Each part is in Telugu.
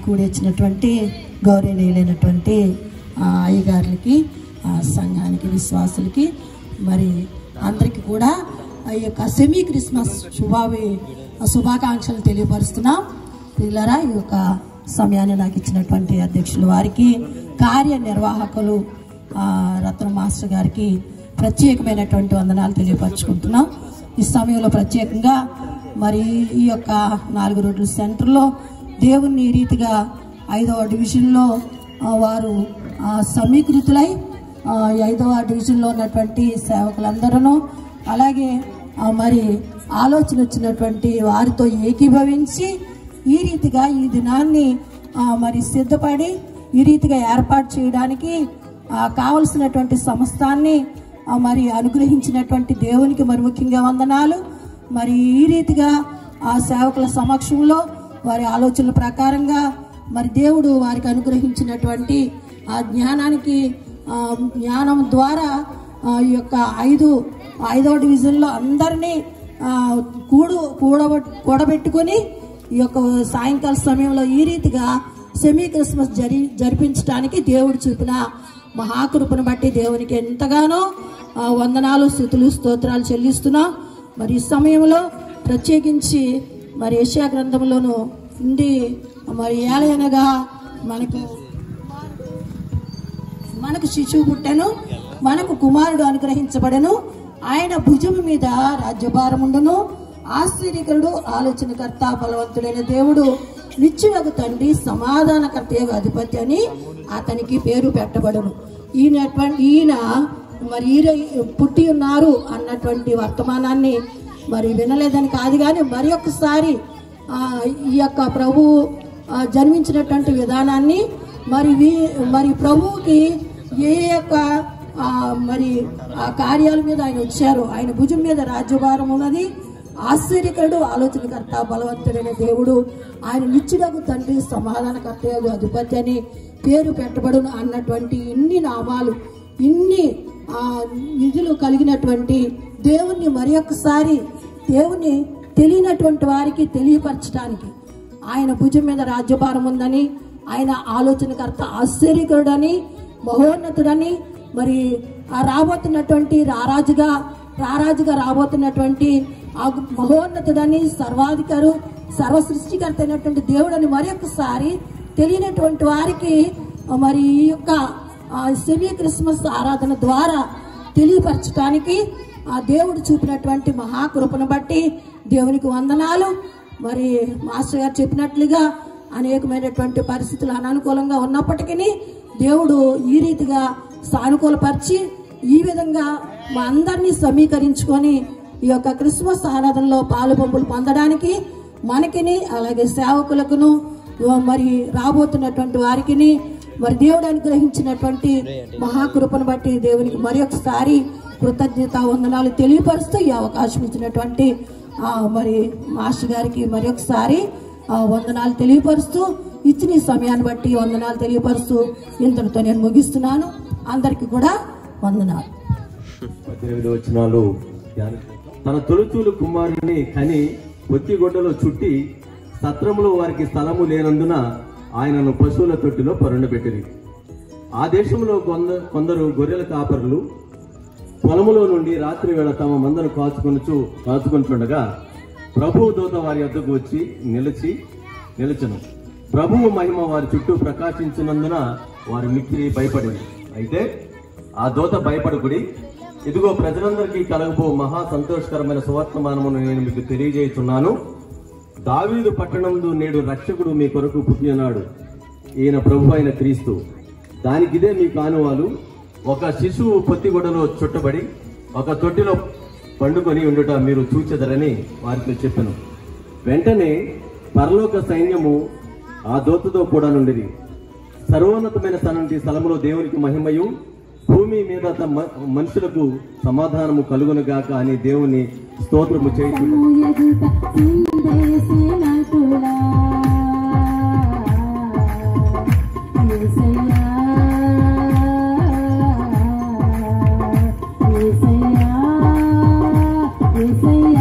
కూడి వచ్చినటువంటి గౌరవనీయులైనటువంటి ఆ, అయ్యగారులకి ఆ, సంఘానికి విశ్వాసులకి మరి అందరికీ కూడా ఆ యొక్క సెమీ క్రిస్మస్ శుభావి శుభాకాంక్షలు తెలియపరుస్తున్నాం పిల్లరా ఈ యొక్క సమయాన్ని నాకు ఇచ్చినటువంటి అధ్యక్షులు వారికి కార్యనిర్వాహకులు ఆ, రత్న మాస్టర్ గారికి ప్రత్యేకమైనటువంటి వందనాలు తెలియపరచుకుంటున్నాం ఈ సమయంలో ప్రత్యేకంగా మరి ఈ యొక్క నాలుగు రోడ్ల సెంటర్లో దేవుణ్ణి ఈ రీతిగా ఐదవ డివిజన్లో ఆ, వారు ఆ, సమీకృతులై ఆ, ఈ ఐదవ డివిజన్లో ఉన్నటువంటి సేవకులందరూ అలాగే ఆ, మరి ఆలోచన వచ్చినటువంటి వారితో ఏకీభవించి ఈ రీతిగా ఈ దినాన్ని ఆ, మరి సిద్ధపడి ఈ రీతిగా ఏర్పాటు చేయడానికి ఆ, కావలసినటువంటి సమస్తాన్ని ఆ, మరి అనుగ్రహించినటువంటి దేవునికి మరి ముఖ్యంగా వందనాలు మరి ఈ రీతిగా ఆ సేవకుల సమక్షంలో వారి ఆలోచనల ప్రకారంగా మరి దేవుడు వారికి అనుగ్రహించినటువంటి ఆ జ్ఞానానికి ఆ, జ్ఞానం ద్వారా ఆ, ఈ యొక్క ఐదు ఐదవ డివిజన్లో అందరినీ ఆ, కూడు కూడబెట్ కూడబెట్టుకొని ఈ యొక్క సాయంకాల సమయంలో ఈ రీతిగా సెమీ క్రిస్మస్ జరి జరిపించడానికి దేవుడు చూపిన మహాకృపను బట్టి దేవునికి ఎంతగానో ఆ, వందనాలు స్థుతులు స్తోత్రాలు చెల్లిస్తున్నాం మరి ఈ సమయంలో ప్రత్యేకించి మరి ఏషియా గ్రంథంలోను ఉండి మరి ఏలయనగా మనకు మనకు శిశువు పుట్టెను మనకు కుమారుడు అనుగ్రహించబడెను ఆయన భుజము మీద రాజ్యభారముండును ఆశ్చర్యకరుడు ఆలోచనకర్త బలవంతుడైన దేవుడు నిత్యులకు తండ్రి సమాధానకర్త యొక్క అధిపతి అని అతనికి పేరు పెట్టబడును ఈయన ఈయన మరి ఈయన పుట్టి ఉన్నారు అన్నటువంటి వర్తమానాన్ని మరి వినలేదని కాదు కానీ మరి ఒక్కసారి ఆ, ఈ యొక్క ప్రభు ఆ, జన్మించినటువంటి విధానాన్ని మరి వీ- మరి ప్రభువుకి ఏ యొక్క ఆ, మరి ఆ కార్యాల మీద ఆయన వచ్చారు ఆయన భుజం మీద రాజ్యభారం ఉన్నది ఆశ్చర్యకరుడు ఆలోచనకర్త బలవంతుడైన దేవుడు ఆయన నిత్యుడకు తండ్రి సమాధానకర్త యగు అధిపతి అని పేరు పెట్టబడును అన్నటువంటి ఇన్ని నామాలు ఇన్ని ఆ, నిధులు కలిగినటువంటి దేవుణ్ణి మరి ఒక్కసారి దేవుని తెలియనటువంటి వారికి తెలియపరచడానికి ఆయన భుజం మీద రాజ్యభారం ఉందని ఆయన ఆలోచనకర్త ఆశ్చర్యకరుడని మహోన్నతుడని మరి ఆ రాబోతున్నటువంటి రారాజుగా రారాజుగా రాబోతున్నటువంటి ఆ మహోన్నతుడని సర్వాధికారు సర్వ సృష్టికర్త అయినటువంటి దేవుడని మరి ఒక్కసారి తెలియనటువంటి వారికి మరి ఈ యొక్క సెమీ క్రిస్మస్ ఆరాధన ద్వారా తెలియపరచడానికి ఆ దేవుడు చూపినటువంటి మహాకృపను బట్టి దేవునికి వందనాలు మరి మాస్టర్ గారు చెప్పినట్లుగా అనేకమైనటువంటి పరిస్థితులు అననుకూలంగా ఉన్నప్పటికీ దేవుడు ఈ రీతిగా సానుకూలపరిచి ఈ విధంగా మా అందరినీ సమీకరించుకొని ఈ యొక్క క్రిస్మస్ ఆరాధనలో పాలు పంపులు పొందడానికి మనకిని అలాగే సేవకులకును మరి రాబోతున్నటువంటి వారికిని మరి దేవుడు అనుగ్రహించినటువంటి మహాకృపను బట్టి దేవునికి మరి ఒకసారి కృతజ్ఞత వందనాలు తెలియపరుస్తూ ఈ అవకాశం ఇచ్చినటువంటి ఆ, మరి మాస్టర్ గారికి మరి ఒకసారి ఆ, వందనాలు తెలియపరుస్తూ ఇచ్చిన ఈ సమయాన్ని బట్టి వందనాలు తెలియపరుస్తూ ఇంతటితో నేను ముగిస్తున్నాను అందరికీ కూడా వందనాలు పద్దెనిమిది వచనాలు తన తొలుచూలు కుమారుని కని పొత్తిగొడ్డలో చుట్టి సత్రములో వారికి స్థలము లేనందున ఆయనను పశువుల తొట్టిలో పరుండబెట్టిరి ఆ దేశంలో కొంద కొందరు గొర్రెల కాపరులు పొలములో నుండి రాత్రి వేళ తమ మందను కాచుకొనుచు కాచుకొనుచుండగా ప్రభువు దూత వారి వద్దకు వచ్చి నిలిచి నిలిచను ప్రభువు మహిమ వారి చుట్టూ ప్రకాశించినందున వారు మిక్కిలి భయపడింది అయితే ఆ దూత భయపడకుడి ఇదిగో ప్రజలందరికీ కలగబో మహా సంతోషకరమైన సువర్తమానమును నేను మీకు తెలియజేస్తున్నాను దావీదు పట్టణందు నేడు రక్షకుడు మీ కొరకు పుట్టినాడు ఈయన ప్రభు అయిన క్రీస్తు దానికిదే మీ కానువాలు ఒక శిశువు పొత్తిగొడలో చుట్టబడి ఒక తొట్టిలో పండుకొని ఉండుట మీరు చూచెదరని వారితో చెప్పాను వెంటనే పరలోక సైన్యము ఆ దోతతో కూడా నుండిది సర్వోన్నతమైన స్థలంటి స్థలములో దేవునికి మహిమయు భూమి మీద తమ మనుషులకు సమాధానము కలుగునుగాక అని దేవుని స్తోత్రము చేయించు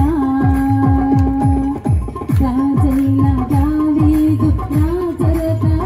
రాజైన దావీదు రాజరథ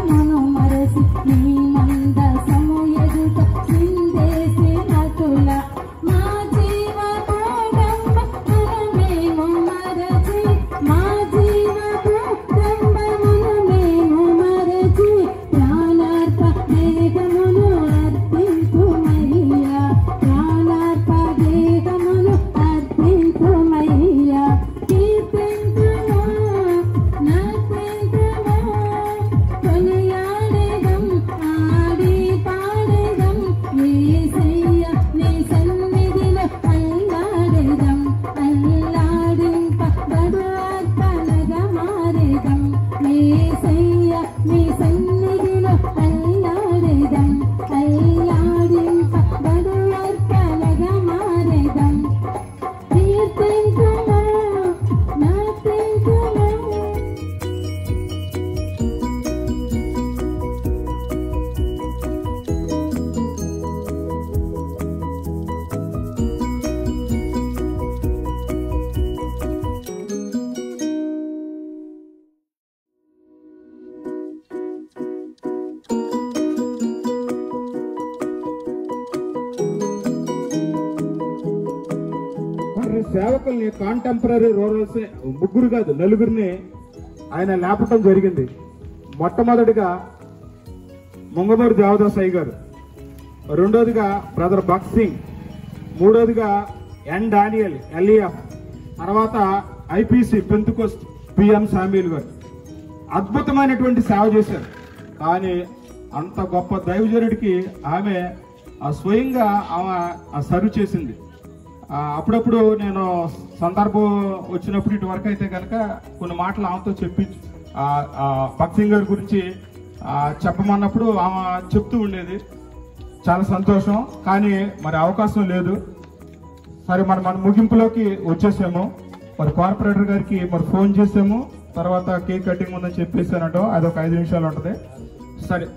కాంటెంపరీ సేవకుల్ని కాంటెంపరీ రూరల్స్ ముగ్గురు కాదు నలుగురిని ఆయన లేపటం జరిగింది మొట్టమొదటిగా ముంగమూరి దేవదాస్ అయ్య గారు రెండోదిగా బ్రదర్ భగత్ సింగ్ మూడోదిగా ఎన్ డానియల్ ఎల్ఈఎఫ్ తర్వాత IPC Pentecost PM Samuel garu అద్భుతమైనటువంటి సేవ చేశారు కానీ అంత గొప్ప దైవజనుడికి ఆమె ఆ స్వయంగా ఆమె ఆ సర్వ్ చేసింది ఆ, అప్పుడప్పుడు నేను సందర్భం వచ్చినప్పుడు ఇటు వరకు అయితే కనుక కొన్ని మాటలు ఆమెతో చెప్పి ఆ, ఆ, భగత్ సింగ్ గారి గురించి ఆ, చెప్పమన్నప్పుడు ఆమె చెప్తూ ఉండేది చాలా సంతోషం కానీ మరి అవకాశం లేదు సరే మరి మన ముగింపులోకి వచ్చేసాము మరి కార్పొరేటర్ గారికి మరి ఫోన్ చేసాము తర్వాత కేక్ కటింగ్ ఉందని చెప్పేసానట అది ఒక ఐదు నిమిషాలు ఉంటది సరే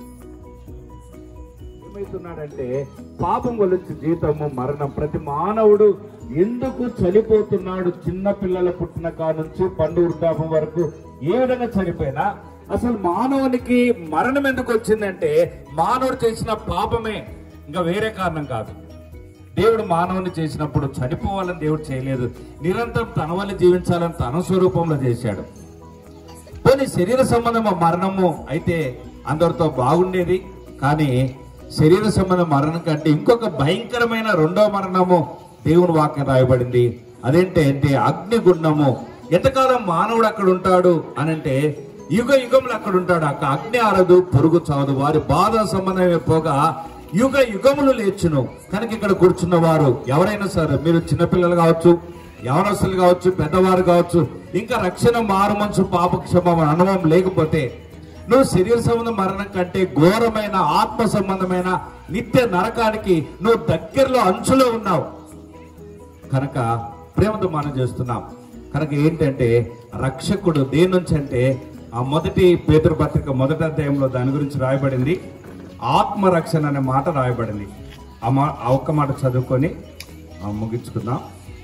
ఏమైతున్నాడంటే పాపం వల్ల వచ్చే జీతము మరణం ప్రతి మానవుడు ఎందుకు చనిపోతున్నాడు చిన్న పిల్లల పుట్టిన కాడ నుంచి పండు వృద్ధాపం వరకు ఏ విధంగా చనిపోయినా అసలు మానవునికి మరణం ఎందుకు వచ్చిందంటే మానవుడు చేసిన పాపమే ఇంకా వేరే కారణం కాదు దేవుడు మానవుని చేసినప్పుడు చనిపోవాలని దేవుడు చేయలేదు నిరంతరం తన వల్ల జీవించాలని తన స్వరూపంలో చేశాడు పోనీ శరీర సంబంధం మరణము అయితే అందరితో బాగుండేది కానీ శరీర సంబంధం మరణం కంటే ఇంకొక భయంకరమైన రెండో మరణము దేవుని వాక్యం రాయబడింది అదేంటి అంటే అగ్నిగుండము ఎంతకాలం మానవుడు అక్కడ ఉంటాడు అని అంటే యుగ యుగములు అక్కడ ఉంటాడు అక్కడ అగ్ని ఆరదు పొరుగు చావదు వారి బాధ సంబంధమే పోగా యుగ యుగములు లేచును కనుక ఇక్కడ కూర్చున్న వారు ఎవరైనా సరే మీరు చిన్నపిల్లలు కావచ్చు యవనస్తులు కావచ్చు పెద్దవారు కావచ్చు ఇంకా రక్షణ మారుమనసు పాపక్షమం అనుభవం లేకపోతే నువ్వు శరీర సంబంధం మరణం కంటే ఘోరమైన ఆత్మ సంబంధమైన నిత్య నరకానికి నువ్వు దగ్గరలో అంచులో ఉన్నావు కనుక ప్రేమతో మనం చేస్తున్నాం కనుక ఏంటంటే రక్షకుడు దేని నుంచి అంటే ఆ మొదటి పేతురు పత్రిక మొదటి అధ్యాయంలో దాని గురించి రాయబడింది ఆత్మరక్షణ అనే మాట రాయబడింది ఆ మా ఆ ఒక్క మాట చదువుకొని ఆ, ముగించుకుందాం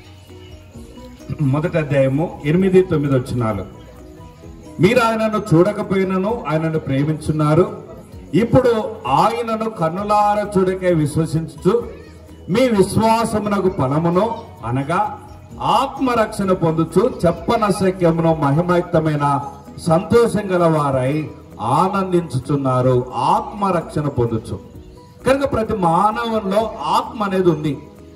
మొదటి అధ్యాయము ఎనిమిది తొమ్మిది వచ్చినాలు మీరు ఆయనను చూడకపోయినను ఆయనను ప్రేమించున్నారు ఇప్పుడు ఆయనను కన్నులార చూడకే విశ్వసించు మీ విశ్వాసమునకు ఫలమును అనగా ఆత్మరక్షణ పొందుచు చెప్పనశక్యమును మహిమయుక్తమైన సంతోషం గల వారై ఆనందించుచున్నారు ఆత్మరక్షణ పొందుచు కనుక ప్రతి మానవంలో ఆత్మ అనేది ఉంది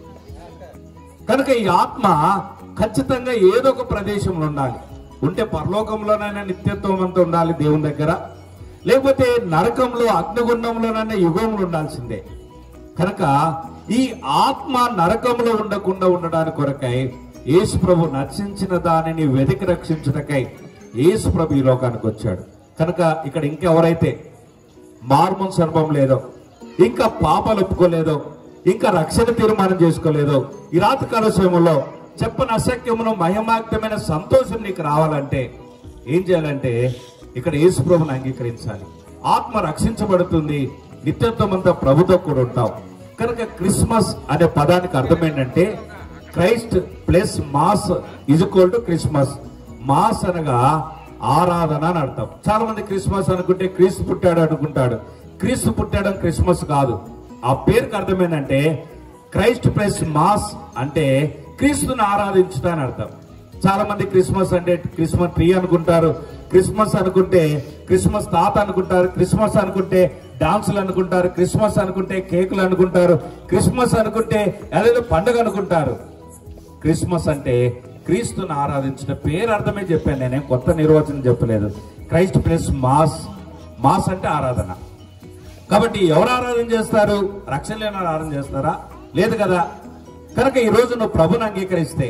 కనుక ఈ ఆత్మ ఖచ్చితంగా ఏదో ఒక ప్రదేశంలో ఉండాలి ఉంటే పరలోకంలోనైనా నిత్యత్వం అంతా ఉండాలి దేవుని దగ్గర లేకపోతే నరకంలో అగ్నిగుండంలోనైనా యుగంలో ఉండాల్సిందే కనుక ఈ ఆత్మ నరకంలో ఉండకుండా ఉండడానికి కొరకై యేసు ప్రభు నశించిన దానిని వెతికి రక్షించుటకై యేసు ప్రభు ఈ లోకానికి వచ్చాడు కనుక ఇక్కడ ఇంకెవరైతే మార్మన్ అనుభవం లేదో ఇంకా పాపాలు ఒప్పుకోలేదో ఇంకా రక్షణ తీర్మానం చేసుకోలేదో ఈ రాత్రికాల సమయంలో చెప్పని అసఖ్యమును మహిమాక్తమైన సంతోషం నీకు రావాలంటే ఏం చేయాలంటే ఇక్కడ యేసు ప్రభుని అంగీకరించాలి ఆత్మ రక్షించబడుతుంది నిత్యత్వం అంతా ప్రభుతో కూడా ఉంటావు కనుక క్రిస్మస్ అనే పదానికి అర్థం ఏంటంటే Christ plus mass is equal to Christmas mass అనగా ఆరాధన అని అర్థం చాలా మంది క్రిస్మస్ అనుకుంటే క్రీస్తు పుట్టాడు అనుకుంటాడు క్రీస్తు పుట్టాడం క్రిస్మస్ కాదు ఆ పేరుకి అర్థం ఏంటంటే క్రైస్ట్ ప్లస్ మాస్ అంటే క్రీస్తుని ఆరాధించుట అని అర్థం చాలా మంది క్రిస్మస్ అంటే క్రిస్మస్ ట్రీ అనుకుంటారు క్రిస్మస్ అనుకుంటే క్రిస్మస్ తాత అనుకుంటారు క్రిస్మస్ అనుకుంటే డాన్సులు అనుకుంటారు క్రిస్మస్ అనుకుంటే కేకులు అనుకుంటారు క్రిస్మస్ అనుకుంటే ఏదేదో పండుగ అనుకుంటారు క్రిస్మస్ అంటే క్రీస్తుని ఆరాధించిన పేరు అర్థమే చెప్పాను నేనేం కొత్త నిర్వచనం చెప్పలేదు క్రైస్ట్ ప్లస్ మాస్ మాస్ అంటే ఆరాధన కాబట్టి ఎవరు ఆరాధన చేస్తారు రక్షణ లేని వారు ఆరాధన చేస్తారా లేదు కదా కనుక ఈ రోజు నువ్వు ప్రభుని అంగీకరిస్తే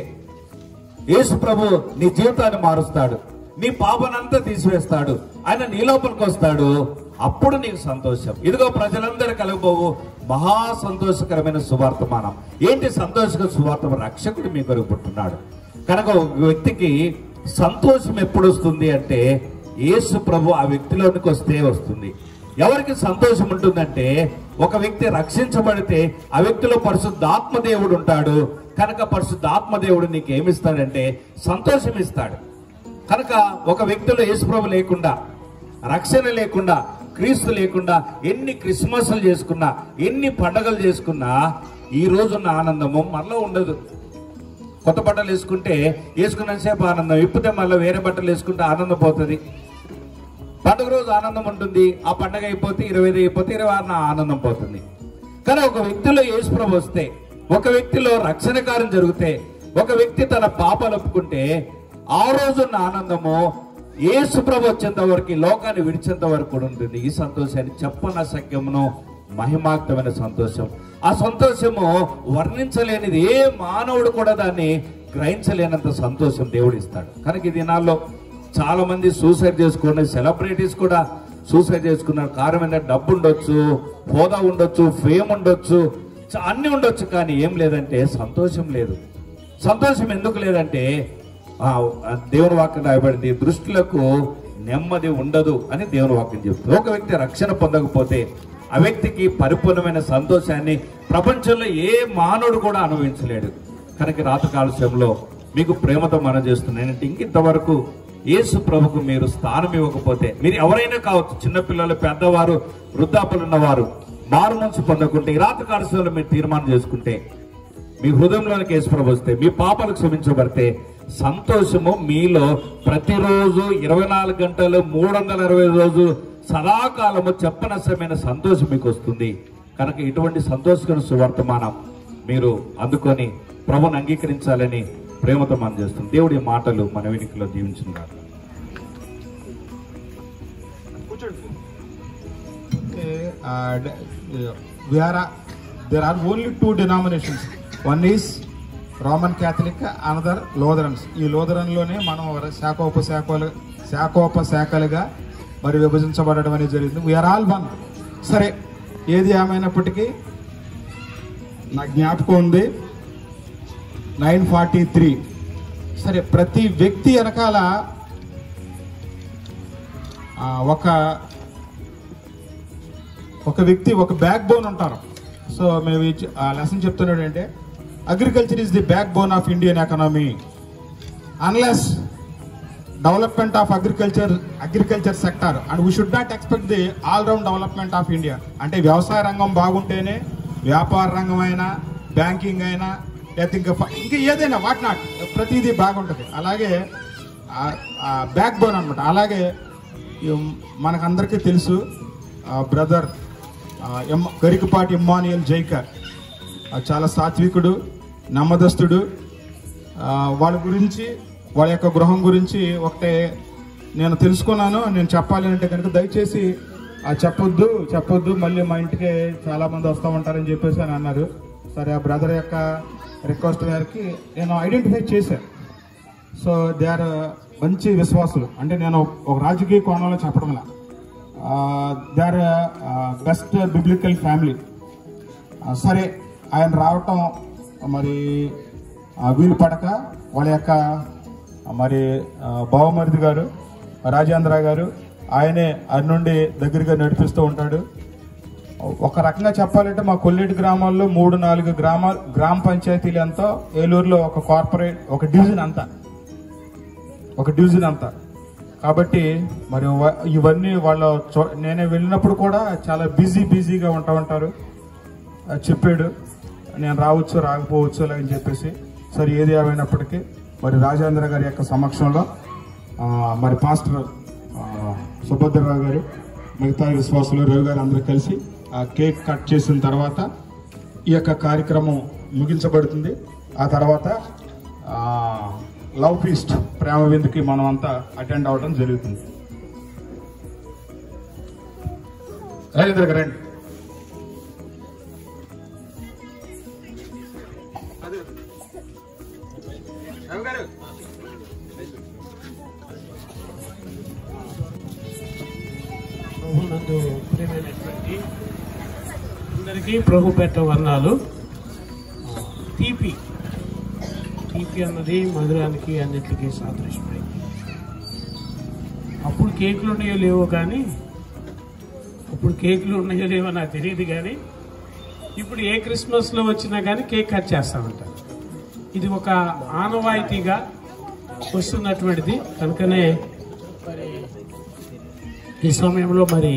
యేసు ప్రభు నీ జీవితాన్ని మారుస్తాడు నీ పాపనంతా తీసివేస్తాడు ఆయన నీ లోపలికి వస్తాడు అప్పుడు నీకు సంతోషం ఇదిగో ప్రజలందరూ కలగబోవు మహా సంతోషకరమైన సువార్తమానం ఏంటి సంతోషకర సువార్త రక్షకుడు మీ కొరకు పుట్టున్నాడు కనుక ఒక వ్యక్తికి సంతోషం ఎప్పుడు వస్తుంది అంటే యేసు ప్రభు ఆ వ్యక్తిలోనికి వస్తే వస్తుంది ఎవరికి సంతోషం ఉంటుందంటే ఒక వ్యక్తి రక్షించబడితే ఆ వ్యక్తిలో పరిశుద్ధాత్మ దేవుడు ఉంటాడు కనుక పరిశుద్ధాత్మ దేవుడు నీకు ఏమిస్తాడంటే సంతోషం ఇస్తాడు కనుక ఒక వ్యక్తిలో యేసుప్రభు లేకుండా రక్షణ లేకుండా క్రీస్తు లేకుండా ఎన్ని క్రిస్మస్లు చేసుకున్నా ఎన్ని పండగలు చేసుకున్నా ఈ రోజున్న ఆనందము మనలో ఉండదు కొత్త బట్టలు వేసుకుంటే వేసుకున్నంతసేపు ఆనందం ఇప్పితే మళ్ళీ వేరే బట్టలు వేసుకుంటే ఆనందం పోతుంది పండుగ రోజు ఆనందం ఉంటుంది ఆ పండగ అయిపోతే ఇరవై ఐదు అయిపోతే ఇరవై ఆరున ఆనందం పోతుంది కానీ ఒక వ్యక్తిలో యేసుప్రభు వస్తే ఒక వ్యక్తిలో రక్షణ కార్యం జరిగితే ఒక వ్యక్తి తన పాపాలు ఒప్పుకుంటే ఆ రోజున్న ఆనందము యేసుప్రభు వచ్చేంత వరకు ఈ లోకాన్ని విడిచేంత వరకు కూడా ఉంటుంది ఈ సంతోషాన్ని చెప్పన సఖ్యమును మహిమాక్తమైన సంతోషం ఆ సంతోషము వర్ణించలేనిది ఏ మానవుడు కూడా దాన్ని గ్రహించలేనంత సంతోషం దేవుడు ఇస్తాడు కనుక ఈ దినాల్లో చాలా మంది సూసైడ్ చేసుకునే సెలబ్రిటీస్ కూడా సూసైడ్ చేసుకున్నారు కారణం ఏంటంటే డబ్బు ఉండొచ్చు హోదా ఉండొచ్చు ఫేమ్ ఉండొచ్చు చ- అన్ని ఉండొచ్చు కానీ ఏం లేదంటే సంతోషం లేదు సంతోషం ఎందుకు లేదంటే ఆ ఆ దేవుని వాక్యం రాయబడింది దృష్టిలకు నెమ్మది ఉండదు అని దేవుని వాక్యం చెప్తుంది ఒక వ్యక్తి రక్షణ పొందకపోతే ఆ వ్యక్తికి పరిపూర్ణమైన సంతోషాన్ని ప్రపంచంలో ఏ మానవుడు కూడా అనుభవించలేడు కనుక రాతకాల సమయంలో మీకు ప్రేమతో మనం చేస్తున్నాను ఏంటంటే ఇంకింతవరకు యేసు ప్రభుకు మీరు స్థానం ఇవ్వకపోతే మీరు ఎవరైనా కావచ్చు చిన్నపిల్లలు పెద్దవారు వృద్ధాపులు ఉన్నవారు మారు మనసు పొందకుంటే ఈ రాతకాల సమయంలో మీరు తీర్మానం చేసుకుంటే మీ హృదయంలోనికి యేసుప్రభు వస్తే మీ పాపాలు క్షమించబడితే సంతోషము మీలో ప్రతిరోజు ఇరవై నాలుగు గంటలు మూడు వందల ఇరవై రోజు సదాకాలము చెప్పనసమైన సంతోషం మీకు వస్తుంది కనుక ఇటువంటి సంతోషకర సువర్తమానం మీరు అందుకొని ప్రభుని అంగీకరించాలని ప్రేమతో మనం చేస్తుంది దేవుడి మాటలు మన వెనుకలో దీవించున్నారు Okay, uh, d- uh, we are, uh, there are only two denominations. One is Roman Catholic another Lutherans ఈ లోదరన్లోనే మనం శాఖోపశాఖలు శాఖోపశాఖలుగా మరి విభజించబడడం అనేది జరిగింది వీఆర్ ఆల్ వన్ సరే ఏది ఏమైనప్పటికీ నా జ్ఞాపకం ఉంది నైన్ ఫార్టీ త్రీ సరే ప్రతి వ్యక్తి వెనకాల ఆ, ఒక ఒక వ్యక్తి ఒక బ్యాక్ బోన్ ఉంటారు సో మేము ఈ చె- ఆ లెసన్ చెప్తున్నాడు అంటే agriculture is the backbone of Indian economy unless development of agriculture agriculture sector and we should not expect the all round development of India అంటే వ్యవసాయ రంగం బాగుంటేనే వ్యాపార రంగం అయినా బ్యాంకింగ్ అయినా లేకపోతే ఇంకా ఫ- ఇంకా ఏదైనా వాట్ నాట్ ప్రతిదీ బాగుంటుంది అలాగే బ్యాక్ బోన్ అనమాట అలాగే ఈ మనకందరికీ తెలుసు brother M Garikapati Immanuel Jaikar ఆ, చాలా సాత్వికుడు నమ్మదస్తుడు ఆ, వాళ్ళ గురించి వాళ్ళ యొక్క గృహం గురించి ఒకటే నేను తెలుసుకున్నాను నేను చెప్పాలి అంటే కనుక దయచేసి ఆ చెప్పొద్దు చెప్పొద్దు మళ్ళీ మా ఇంటికి చాలా మంది వస్తూ ఉంటారని చెప్పేసి అని అన్నారు సరే ఆ బ్రదర్ యొక్క రిక్వెస్ట్ మేరకి నేను ఐడెంటిఫై చేశాను సో దే ఆర్ మంచి విశ్వాసులు అంటే నేను ఒక రాజకీయ కోణంలో చెప్పడం they are best biblical family సరే ఆయన రావటం మరి ఆ, వీలు పడక వాళ్ళ యొక్క ఆ, మరి ఆ, బావమరిది గారు రాజేంద్ర గారు ఆయనే అది నుండి దగ్గరగా నడిపిస్తూ ఉంటాడు ఒక రకంగా చెప్పాలంటే మా కొల్లేటి గ్రామాల్లో మూడు నాలుగు గ్రామాలు గ్రామ పంచాయతీలు ఎంతో ఏలూరులో ఒక కార్పొరేట్ ఒక డివిజన్ అంతా ఒక డివిజన్ అంతా కాబట్టి మరి వ- ఇవన్నీ వాళ్ళ చో- నేనే వెళ్ళినప్పుడు కూడా చాలా బిజీ బిజీగా ఉంటా ఉంటారు ఆ, చెప్పాడు నేను రావచ్చు రాకపోవచ్చు అని చెప్పేసి సరే ఏది ఏమైనప్పటికీ మరి రాజేంద్ర గారి యొక్క సమక్షంలో ఆ, మరి పాస్టర్ ఆ, సుభద్రరావు గారు మిగతా విశ్వాసులు రవి గారు అందరూ కలిసి ఆ కేక్ కట్ చేసిన తర్వాత ఈ యొక్క కార్యక్రమం ముగించబడుతుంది ఆ తర్వాత ఆ, లవ్ ఫీస్ట్ ప్రేమ విందుకి మనం అంతా అటెండ్ అవ్వడం జరుగుతుంది రాజేంద్ర గారు రండి ప్రభునందు ప్రియమైనటువంటి అందరికీ ప్రభు పెట్ట వర్ణాలు తీపి తీపి అన్నది మధురానికి అన్నిటికీ సాదృశ్యమైంది అప్పుడు కేకులు ఉన్నాయో లేవో కానీ అప్పుడు కేకులు ఉన్నాయో లేవో నాకు తెలియదు కానీ ఇప్పుడు ఏ క్రిస్మస్లో వచ్చినా కానీ కేక్ కట్ చేస్తామంటారు ఇది ఒక ఆనవాయితీగా వస్తున్నటువంటిది కనుకనే మరి ఈ సమయంలో మరి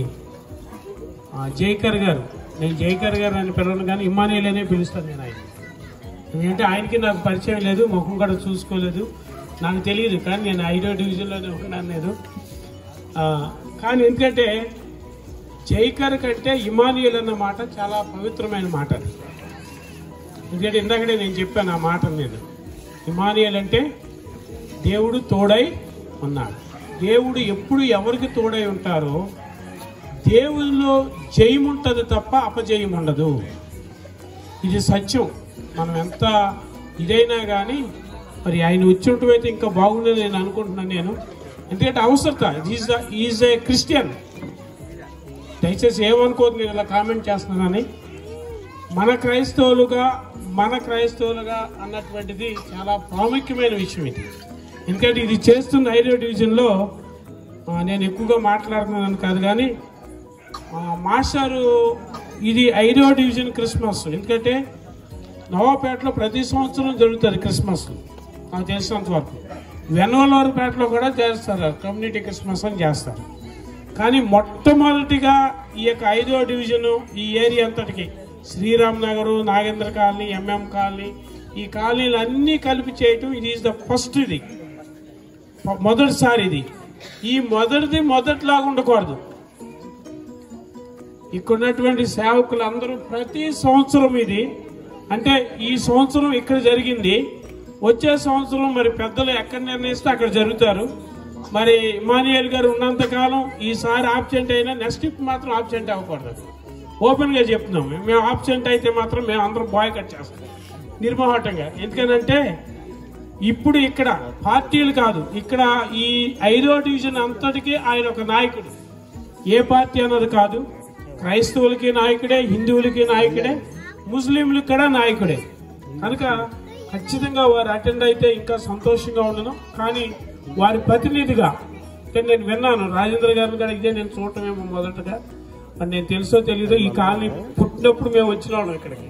ఆ, జైకర్ గారు నేను జైకర్ గారు అని పిలవను కానీ ఇమ్మానియల్ అనే పిలుస్తాను నేను ఆయన ఎందుకంటే ఆయనకి నాకు పరిచయం లేదు ముఖం కూడా చూసుకోలేదు నాకు తెలియదు కానీ నేను ఐదో డివిజన్లోనే ఉన్నాను నేను ఆ, కానీ ఎందుకంటే జైకర్ కంటే ఇమానియల్ అన్న మాట చాలా పవిత్రమైన మాట అది ఎందుకంటే ఇందాకనే నేను చెప్పాను ఆ మాట నేను ఇమానియల్ అంటే దేవుడు తోడై ఉన్నాడు దేవుడు ఎప్పుడు ఎవరికి తోడై ఉంటారో దేవుల్లో జయం ఉంటుంది తప్ప అపజయం ఉండదు ఇది సత్యం మనం ఎంత ఇదైనా కానీ మరి ఆయన వచ్చి అయితే ఇంకా బాగుండేది నేను అనుకుంటున్నాను నేను ఎందుకంటే అవసరత ఈజ్ ఈజ్ ఏ క్రిస్టియన్ దయచేసి ఏమనుకోవద్దు నేను ఇలా కామెంట్ చేస్తున్నానని మన క్రైస్తవులుగా మన క్రైస్తవులుగా అన్నటువంటిది చాలా ప్రాముఖ్యమైన విషయం ఇది ఎందుకంటే ఇది చేస్తున్న ఐదో డివిజన్లో ఆ, నేను ఎక్కువగా మాట్లాడుతున్నాను కాదు కానీ ఆ, మాస్టారు ఇది ఐదో డివిజన్ క్రిస్మస్ ఎందుకంటే నవాపేటలో ప్రతి సంవత్సరం జరుగుతుంది క్రిస్మస్ నాకు తెలిసినంత వరకు వెనవలవరపేటలో కూడా చేస్తారు కమ్యూనిటీ క్రిస్మస్ అని చేస్తారు కానీ మొట్టమొదటిగా ఈ యొక్క ఐదో డివిజన్ ఈ ఏరియా అంతటికి Sriram Nagar Nagendra colony MM colony ఈ కాలనీలు అన్నీ కలిపి చేయటం ఇది ఈజ్ ద ఫస్ట్ ఇది మొదటిసారి ఇది ఈ మొదటిది మొదటిలాగా ఉండకూడదు ఇక్కడ ఉన్నటువంటి సేవకులు అందరూ ప్రతి సంవత్సరం ఇది అంటే ఈ సంవత్సరం ఇక్కడ జరిగింది వచ్చే సంవత్సరం మరి పెద్దలు ఎక్కడ నిర్ణయిస్తే అక్కడ జరుగుతారు మరి ఇమానియల్ గారు ఉన్నంత కాలం ఈసారి ఆబ్సెంట్ అయినా నెక్స్ట్ ట్రిప్ మాత్రం ఆబ్సెంట్ అవ్వకూడదు ఓపెన్ గా చెప్తున్నాం మేము ఆబ్సెంట్ అయితే మాత్రం మేము అందరం బాయ్ కట్ చేస్తాం నిర్మోహటంగా ఎందుకనంటే ఇప్పుడు ఇక్కడ పార్టీలు కాదు ఇక్కడ ఈ ఐదో డివిజన్ అంతటికీ ఆయన ఒక నాయకుడు ఏ పార్టీ అన్నది కాదు క్రైస్తవులకి నాయకుడే హిందువులకి నాయకుడే ముస్లింలకు కూడా నాయకుడే కనుక ఖచ్చితంగా వారు అటెండ్ అయితే ఇంకా సంతోషంగా ఉండను కానీ వారి ప్రతినిధిగా అంటే నేను విన్నాను రాజేంద్ర గారిని కూడా ఇదే నేను చూడటమేమో మొదటగా మరి నేను తెలుసో తెలీదో ఈ కాలనీ పుట్టినప్పుడు మేము వచ్చిన వాళ్ళం ఇక్కడికి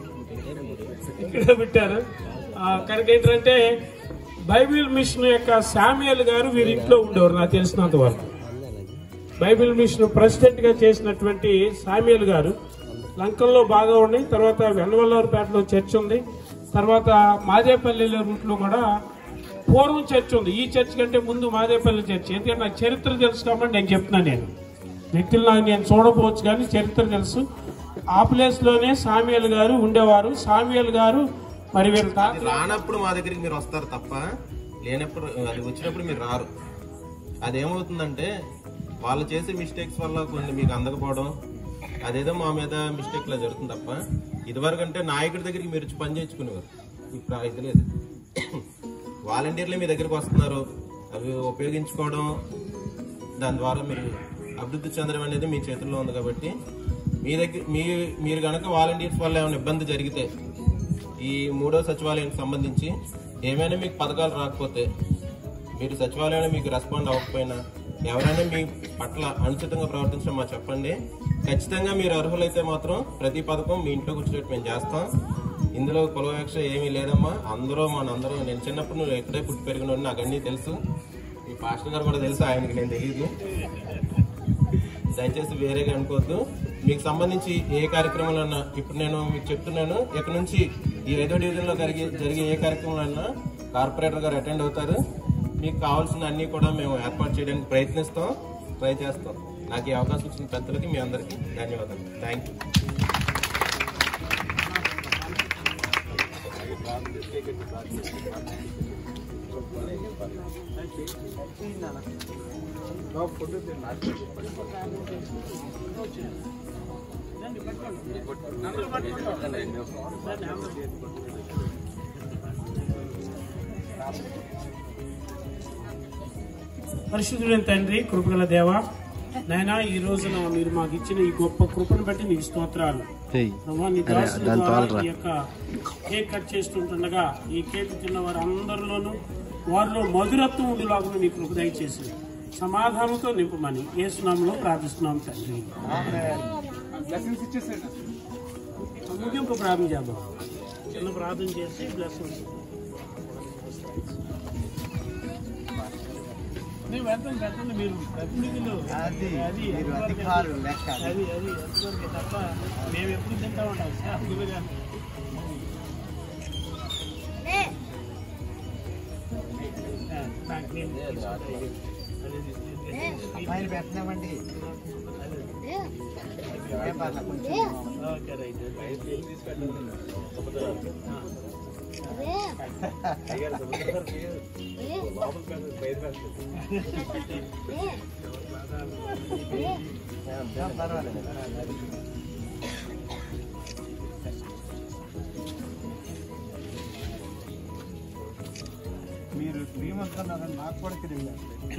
ఇక్కడ పెట్టారు ఆ, కనుక ఏంటంటే బైబిల్ మిషన్ యొక్క శామ్యుయల్ గారు వీరి ఇంట్లో ఉండేవారు నాకు తెలిసినంత వరకు బైబిల్ మిషన్ ప్రెసిడెంట్ గా చేసినటువంటి సామ్యుయల్ గారు లంకల్లో బాగా ఉన్నాయి తర్వాత వెన్నవల్లూరుపేటలో చర్చ్ ఉంది తర్వాత మాదేపల్లి రూట్ లో కూడా పూర్వం చర్చ్ ఉంది ఈ చర్చ్ కంటే ముందు మాదేపల్లి చర్చ్ ఎందుకంటే నాకు చరిత్ర తెలుసు కాబట్టి నేను చెప్తున్నాను నేను వ్యక్తులు నాకు నేను చూడకపోవచ్చు కానీ చరిత్ర తెలుసు ఆ ప్లేస్ లోనే సామ్యుయల్ గారు ఉండేవారు సామ్యుయల్ గారు మరి వీళ్ళ తాత రానప్పుడు మా దగ్గరికి మీరు వస్తారు తప్ప లేనప్పుడు అది వచ్చినప్పుడు మీరు రారు అదేమవుతుందంటే వాళ్ళు చేసే మిస్టేక్స్ వల్ల కొన్ని మీకు అందకపోవడం అదేదో మా మీద మిస్టేక్ లా జరుగుతుంది తప్ప ఇదివరకు అంటే నాయకుడి దగ్గరికి మీరు వచ్చి పని చేయించుకునేవారు ఇప్పుడు ఇది లేదు వాలంటీర్లు మీ దగ్గరికి వస్తున్నారు అవి ఉపయోగించుకోవడం దాని ద్వారా మీరు అభివృద్ధి చెందడం అనేది మీ చేతుల్లో ఉంది కాబట్టి మీ దగ్గర మీ మీరు కనుక వాలంటీర్స్ వల్ల ఏమైనా ఇబ్బంది జరిగితే ఈ మూడో సచివాలయానికి సంబంధించి ఏమైనా మీకు పథకాలు రాకపోతే మీరు సచివాలయంలో మీకు రెస్పాండ్ అవ్వకపోయినా ఎవరైనా మీ పట్ల అనుచితంగా ప్రవర్తించడం మాకు చెప్పండి ఖచ్చితంగా మీరు అర్హులైతే మాత్రం ప్రతి పథకం మీ ఇంట్లో కూర్చున్నట్టు మేము చేస్తాం ఇందులో కులవేక్ష ఏమీ లేదమ్మా అందరూ మనందరూ నేను చిన్నప్పుడు నువ్వు ఎక్కడే పుట్టి పెరిగిన నాకు అన్నీ తెలుసు ఈ పాస్టర్ గారు కూడా తెలుసు ఆయనకి నేను తెలియదు దయచేసి వేరేగా అనుకోవద్దు మీకు సంబంధించి ఏ కార్యక్రమాలన్నా ఇప్పుడు నేను మీకు చెప్తున్నాను ఇక్కడ నుంచి ఈ ఐదో డివిజన్ లో జరిగే జరిగే ఏ కార్యక్రమాలన్నా కార్పొరేటర్ గారు అటెండ్ అవుతారు మీకు కావాల్సిన అన్ని కూడా మేము ఏర్పాటు చేయడానికి ప్రయత్నిస్తాం ట్రై చేస్తాం నాకు ఈ అవకాశం ఇచ్చిన పెద్దలకి మీ అందరికీ ధన్యవాదాలు థ్యాంక్ యూ పరిశుద్ధుడైన తండ్రి కృపగల దేవ నాయన ఈ రోజున మీరు మాకు ఇచ్చిన ఈ గొప్ప కృపను బట్టి నీకు స్తోత్రాలు ప్రభా, నీ దాసుల ద్వారా ఈ యొక్క కేక్ కట్ చేస్తుంటుండగా ఈ కేక్ తిన్న వారు అందరిలోనూ వారిలో మధురత్వం ఉండేలాగా నీ కృప దయచేసి సమాధానంతో నింపమని ఏ సునామంలో ప్రార్థిస్తున్నాం తండ్రి ముగింపు ప్రార్థన చేద్దాం చిన్న ప్రార్థన చేసి బ్లెస్సింగ్స్ మేము వెళ్తాం పెట్టండి మీరు ప్రతినిధులు అది అది అది అది ఎంతవరకు తప్ప మేము ఎప్పుడు తింటా ఉంటాం శాఖలుగా నాకు నేను తీసుకుంటా. అమ్మాయిలు పెట్టినామండి ఏం పర్లేదు కొంచెం ఓకే రైట్ ఏం పర్వాలేదు మీరు శ్రీమంతున్నారని నాకు కూడా తెలియదు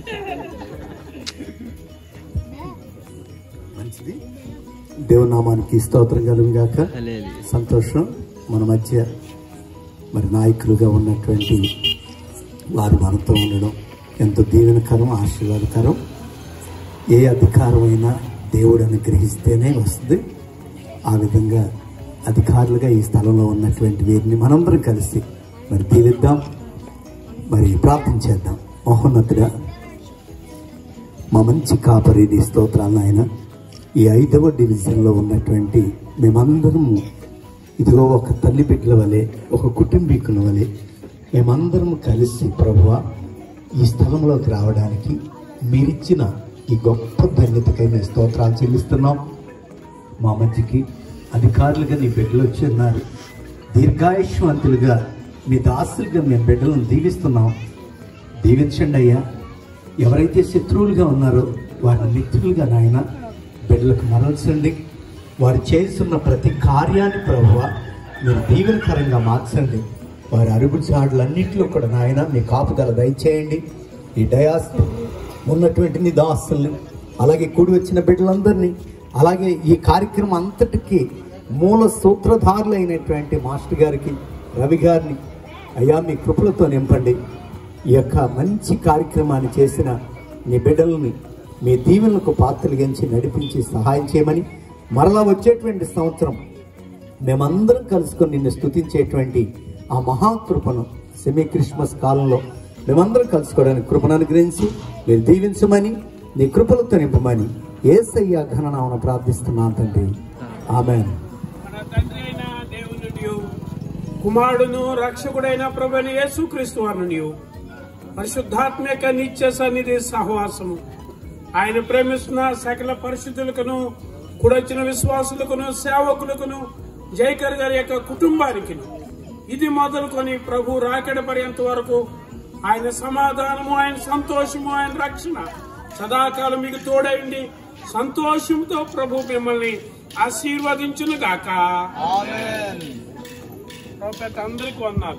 మంచిది దేవనామానికి స్తోత్రం కలుగు గాక సంతోషం మన మధ్య మరి నాయకులుగా ఉన్నటువంటి వారు మనతో ఉండడం ఎంతో దీవెనకరం ఆశీర్వాదకరం ఏ అధికారమైనా దేవుడు అనుగ్రహిస్తేనే వస్తుంది ఆ విధంగా అధికారులుగా ఈ స్థలంలో ఉన్నటువంటి వీరిని మనందరం కలిసి మరి దీవిద్దాం మరి ప్రార్థన చేద్దాం మహోన్నతుడా మా మంచి కాపరి నీ స్తోత్రాలను ఆయన ఈ ఐదవ డివిజన్లో ఉన్నటువంటి మేమందరము ఇదిగో ఒక తల్లి బిడ్డల వలె ఒక కుటుంబీకుల వలె మేమందరం కలిసి ప్రభువ ఈ స్థలంలోకి రావడానికి మీరిచ్చిన ఈ గొప్ప ధన్యతకై మేము స్తోత్రాలు చెల్లిస్తున్నాం మా మధ్యకి అధికారులుగా నీ బిడ్డలు వచ్చి ఉన్నారు దీర్ఘాయుష్వంతులుగా మీ దాసులుగా మేము బిడ్డలను దీవిస్తున్నాం దీవించండి అయ్యా ఎవరైతే శత్రువులుగా ఉన్నారో వారిని మిత్రులుగా నాయన బిడ్డలకు మరల్చండి వారు చేస్తున్న ప్రతి కార్యాన్ని ప్రభువ మీరు దీవెనకరంగా మార్చండి వారి అరుగుచాడులన్నింటిలో కూడా నాయన మీ కాపుదల దయచేయండి ఈ డయాస్ ఉన్నటువంటి నీ దాసుల్ని అలాగే కూడి వచ్చిన బిడ్డలందరినీ అలాగే ఈ కార్యక్రమం అంతటికీ మూల సూత్రధారులైనటువంటి మాస్టర్ గారికి రవి గారిని అయ్యా మీ కృపలతో నింపండి ఈ యొక్క మంచి కార్యక్రమాన్ని చేసిన మీ బిడ్డల్ని మీ దీవెనలకు పాత్రలుగించి నడిపించి సహాయం చేయమని మరలా వచ్చేటువంటి సంవత్సరం మేమందరం కలుసుకొని నిన్ను స్తుతించేటువంటి ఆ మహాకృపను సెమీ క్రిస్మస్ కాలంలో మేమందరం కలుసుకోవడానికి కృపను అనుగ్రహించి మీరు దీవించమని నీ కృపలతో నింపమని ఏసయ్య ఘననామను ప్రార్థిస్తున్నాను తండ్రి ఆమెన్ మన తండ్రి అయిన దేవుని కుమారుడును రక్షకుడైన ప్రభుని యేసుక్రీస్తు వారిని పరిశుద్ధాత్మక నిత్య సన్నిధి సహవాసము ఆయన ప్రేమిస్తున్న సకల పరిశుద్ధులకును కూడొచ్చిన విశ్వాసులకును సేవకులకును జైకర్ గారి యొక్క కుటుంబానికి ఇది మొదలుకొని ప్రభు రాకెడ పర్యంత వరకు ఆయన సమాధానము ఆయన సంతోషము ఆయన రక్షణ సదాకాలం మీకు తోడైండి సంతోషంతో ప్రభు మిమ్మల్ని ఆశీర్వదించును గాక పెద్ద అందరికి వందాలు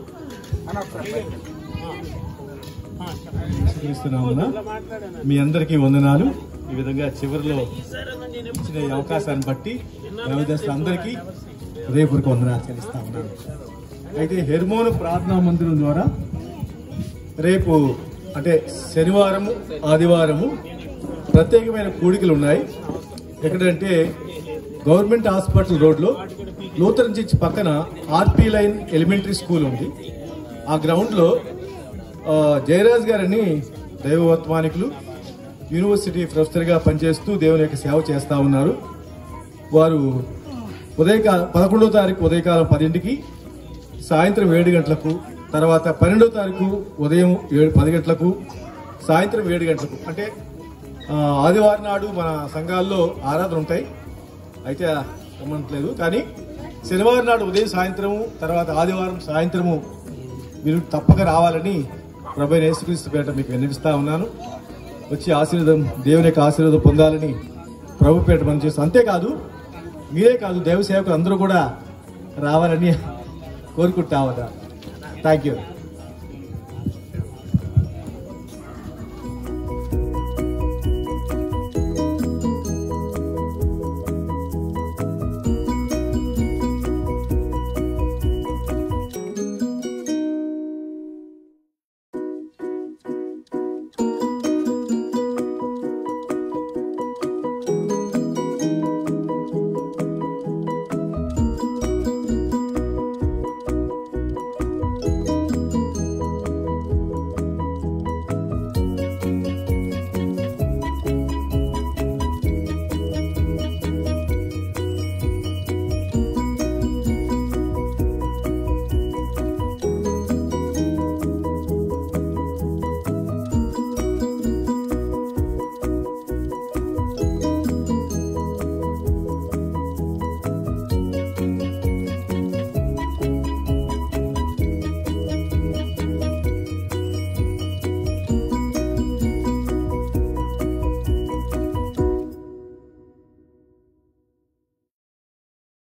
క్రీస్తునామమున మీ అందరికీ వందనాలు ఈ విధంగా చివరిలో ఇచ్చిన ఈ అవకాశాన్ని బట్టి అందరికీ హృదయపూర్వక వందనాలు చెల్లిస్తా ఉన్నాను అయితే హెర్మోను ప్రార్థనా మందిరం ద్వారా రేపు అంటే శనివారము ఆదివారము ప్రత్యేకమైన కూడికలు ఉన్నాయి ఎక్కడంటే గవర్నమెంట్ హాస్పిటల్ రోడ్లో నూతన చర్చ్ పక్కన ఆర్పీ లైన్ ఎలిమెంటరీ స్కూల్ ఉంది ఆ గ్రౌండ్లో ఆ, జయరాజ్ గారని దైవవర్తమానికులు యూనివర్సిటీ ప్రొఫెసర్గా పనిచేస్తూ దేవుని యొక్క సేవ చేస్తూ ఉన్నారు వారు ఉదయకాల పదకొండవ తారీఖు ఉదయకాలం పదింటికి సాయంత్రం ఏడు గంటలకు తర్వాత పన్నెండవ తారీఖు ఉదయం ఏడు పది గంటలకు సాయంత్రం ఏడు గంటలకు అంటే ఆ, ఆదివారం నాడు మన సంఘాల్లో ఆరాధన ఉంటాయి అయితే రమ్మట్లేదు కానీ శనివారం నాడు ఉదయం సాయంత్రము తర్వాత ఆదివారం సాయంత్రము మీరు తప్పక రావాలని ప్రభు యేసుక్రీస్తు పేట మీకు విన్నవిస్తా ఉన్నాను వచ్చి ఆశీర్వాదం దేవుని యొక్క ఆశీర్వాదం పొందాలని ప్రభు పేట మనం చేస్తాం అంతేకాదు మీరే కాదు దేవ సేవకులు అందరూ కూడా రావాలని కోరుకుంటా ఉన్నా థ్యాంక్ యూ